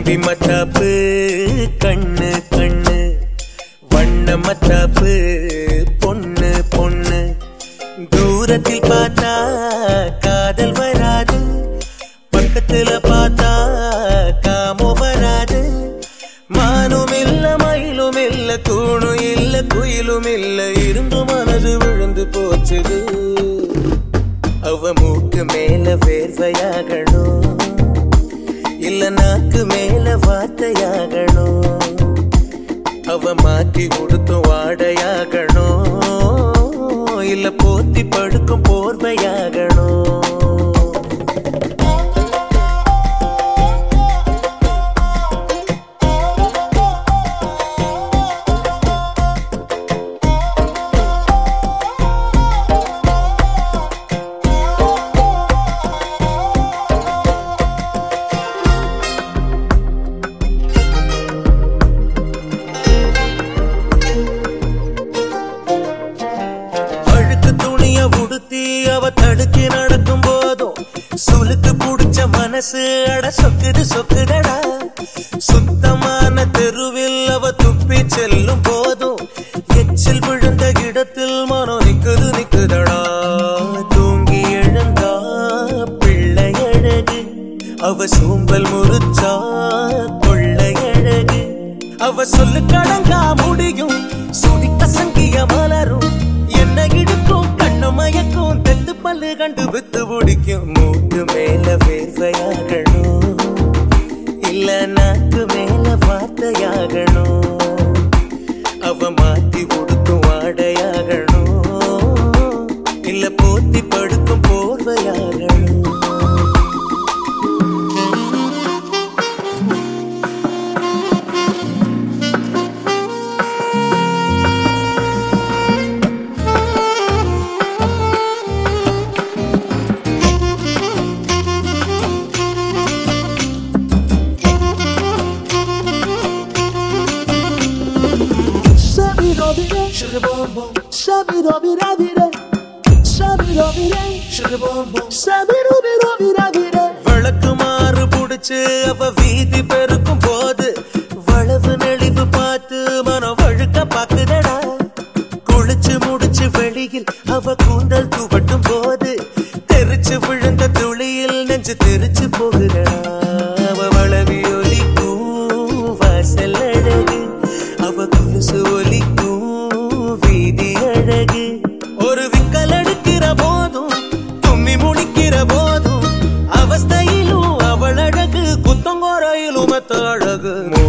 கம்பி மத்தாப்பு கண்ணு கண்ணு வண்ண மத்தாப்பு பொண்ணு பொண்ணு தூரத்தில் பார்த்தா காதல் வராது பக்கத்துல பார்த்தா காமோ வராது மானும் இல்ல மயிலும் இல்ல கூணும் இல்ல குயிலும் இல்ல இருந்து மனது விழுந்து போச்சுது அவ மூக்கு மேல வேர்வையாகணும் இல்ல நாக்கு மேல வார்த்தையாகணும் அவ மாத்தி உடுத்தும் வாடையாகணும் இல்ல போத்தி படுக்கும் போர்வையாகணும் அழுக்கு துணிய உடுத்தி அவ தடுக்கி நடக்கும் போதும் சுளுக்கு புடிச்ச மனசு அட சொக்குது சொக்குதடா சுத்தமான தெருவில் அவ துப்பி செல்லும் போதும் எச்சில் விழுந்த இடத்தில் மனம் நிக்குது நிக்குதடா தூங்கி எழுந்தா பிள்ளை அழகு அவ சோம்பல் முறிச்சா கொள்ளை அழகு அவ சொல்லு கடங்கா முடியும் சுடி கசங்கிய மலரும் என்ன இடுக்கும் கண்ணு மயக்கும் தெத்து பல்லு கண்டு வித்து பிடிக்கும் மூக்கு மேல வேர்வையாகணும் இல்ல நாக்கு மேல வார்த்தையாகணும் அவ மாத்தி உடுத்தும் வாடையாகணும் இல்ல போத்தி படுக்கும் போர்வையாகணும் Shabby-dobby-day, shabby-dobby-dabby-day, shabby-dobby-day, shabby-dobby-dobby-dabby-day. விளக்கு மாறு புடிச்சு அவ வீதி பெருக்கும் போது வளவு நெளிவு பார்த்து மனம் வழுக்க பாக்குதடா குளிச்சு முடிச்சு வெளியில் அவ கூந்தல் துவட்டும் போது தெரிச்சு விழுந்த துளியில் நெஞ்சு தெரிச்சு போகுதடா அவ வளவி ஒலிக்கும் வாசல் அழகு அவ குலுசு ஒலிக்கும் வீதி அழகு ஒரு விக்கல் எடுக்கிற போதும் தும்மி முடிக்கிற போதும் அவஸ்தையிலும் அவள் அழகு குத்தங்கோரையிலும் மத்த அழகு